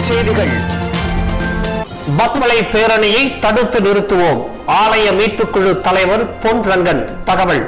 செய்திகள் பத்மலை பேரணியை தடுத்து நிறுத்துவோம் ஆலய மீட்புக்குழு தலைவர் பொன் ரங்கன் தகவல்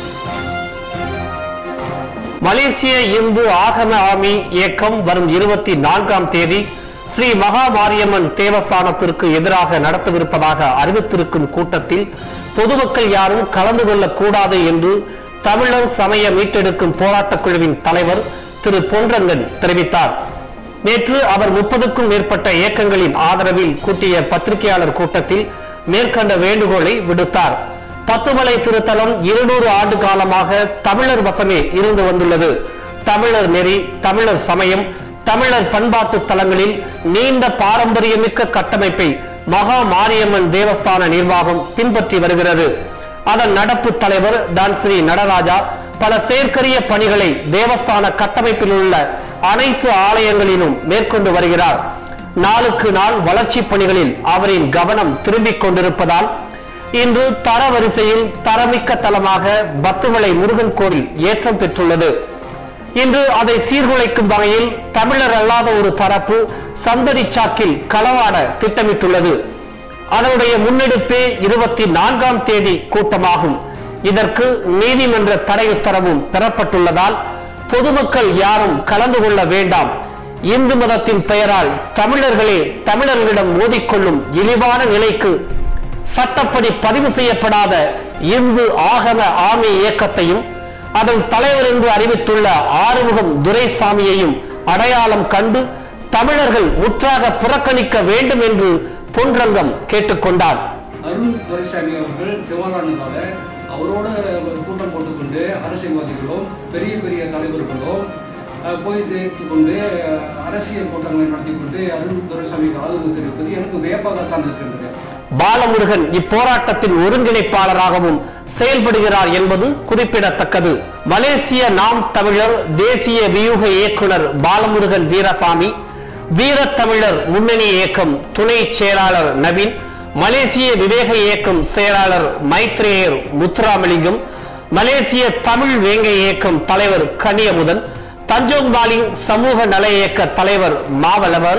மலேசிய இந்து ஆகம ஆமி இயக்கம் வரும் இருபத்தி நான்காம் தேதி ஸ்ரீ மகா மாரியம்மன் தேவஸ்தானத்திற்கு எதிராக நடத்தவிருப்பதாக அறிவித்திருக்கும் கூட்டத்தில் பொதுமக்கள் யாரும் கலந்து கொள்ளக் கூடாது என்று தமிழர் சமய மீட்டெடுக்கும் போராட்டக் குழுவின் தலைவர் திரு பொன்ரங்கன் தெரிவித்தார் நேற்று அவர் முப்பதுக்கும் மேற்பட்ட இயக்கங்களின் ஆதரவில் கூட்டிய பத்திரிகையாளர் கூட்டத்தில் மேற்கண்ட வேண்டுகோளை விடுத்தார் பத்துமலை திருத்தலம் இருநூறு ஆண்டு காலமாக தமிழர் வசமே இருந்து வந்துள்ளது தமிழர் நெறி தமிழர் சமயம் தமிழர் பண்பாட்டு தலங்களில் நீண்ட பாரம்பரியமிக்க கட்டமைப்பை மகா மாரியம்மன் தேவஸ்தான நிர்வாகம் பின்பற்றி வருகிறது அதன் நடப்பு தலைவர் தான் ஸ்ரீ நடராஜா பல செயற்கரிய பணிகளை தேவஸ்தான கட்டமைப்பில் உள்ள அனைத்து ஆலயங்களிலும் மேற்கொண்டு வருகிறார் நாளுக்கு நாள் வளர்ச்சி பணிகளில் அவரின் கவனம் திரும்பிக் கொண்டிருப்பதால் இன்று தரவரிசையில் தரமிக்க தலமாக பத்துமலை முருகன் கோவில் ஏற்றம் பெற்றுள்ளது இன்று அதை சீர்குலைக்கும் வகையில் தமிழர் அல்லாத ஒரு தரப்பு சந்தடி சாக்கில் களவாட திட்டமிட்டுள்ளது அதனுடைய முன்னெடுப்பே இருபத்தி நான்காம் தேதி கூட்டமாகும் இதற்கு நீதிமன்ற தடை உத்தரவும் பெறப்பட்டுள்ளதால் பொதுமக்கள் யாரும் கலந்து கொள்ள வேண்டாம் இந்து மதத்தின் பெயரால் தமிழர்களே தமிழர்களிடம் மோதிக்கொள்ளும் இழிவான நிலைக்கு சட்டப்படி பதிவு செய்யப்படாத இந்து ஆகம ஆமி இயக்கத்தையும் அதன் தலைவர் என்று அறிவித்துள்ள ஆறுமுகம் துரைசாமியையும் அடையாளம் கண்டு தமிழர்கள் முற்றாக புறக்கணிக்க வேண்டும் என்று பொன்ரங்கம் கேட்டுக்கொண்டார் அருண் துரைசாமி அவர்கள் திவாலானதால அவரோட கூட்டம் போட்டுக்கொண்டு அரசியல்வாதிகளும் பெரிய பெரிய தலைவர்களும் அஹ், போய் சேர்த்து கொண்டு அஹ், அரசியல் கூட்டங்களை நடத்தி கொண்டு அருண் துரைசாமிக்கு ஆதரவு தெரிவிப்பது எனக்கு வியப்பாகத்தான் இருக்கின்றது பாலமுருகன் இப்போராட்டத்தின் ஒருங்கிணைப்பாளராகவும் செயல்படுகிறார் என்பது குறிப்பிடத்தக்கது மலேசிய நாம் தமிழர் தேசிய வியூக இயக்குனர் பாலமுருகன் வீரசாமி வீரத்தமிழர் முன்னணி இயக்கம் துணை செயலாளர் நவீன் மலேசிய விவேக இயக்கம் செயலாளர் மைத்ரேயர் முத்துராமலிங்கம் மலேசிய தமிழ் வேங்க இயக்கம் தலைவர் கனியமுதன் தஞ்சோங் மாலிங் சமூக நல இயக்க தலைவர் மாவளவன்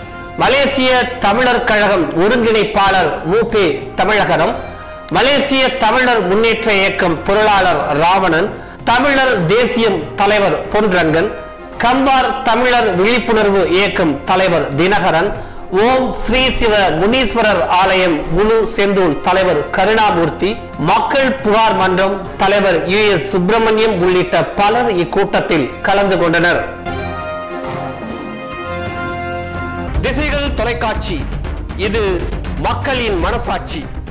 மலேசிய தமிழர் கழகம் ஒருங்கிணைப்பாளர் மூபே தமிழகரம் மலேசிய தமிழர் முன்னேற்ற இயக்கம் பொருளாளர் ராவணன் தமிழர் தேசியம் தலைவர் பொன்ரங்கன் கம்பார் தமிழர் விழிப்புணர்வு இயக்கம் தலைவர் தினகரன் ஓம் ஸ்ரீ சிவ முனீஸ்வரர் ஆலயம் முழு செந்தூர் தலைவர் கருணாமூர்த்தி மக்கள் புகார் மன்றம் தலைவர் யு எஸ் சுப்பிரமணியம் உள்ளிட்ட பலர் இக்கூட்டத்தில் கலந்து கொண்டனர் திசைகள் தொலைக்காட்சி இது மக்களின் மனசாட்சி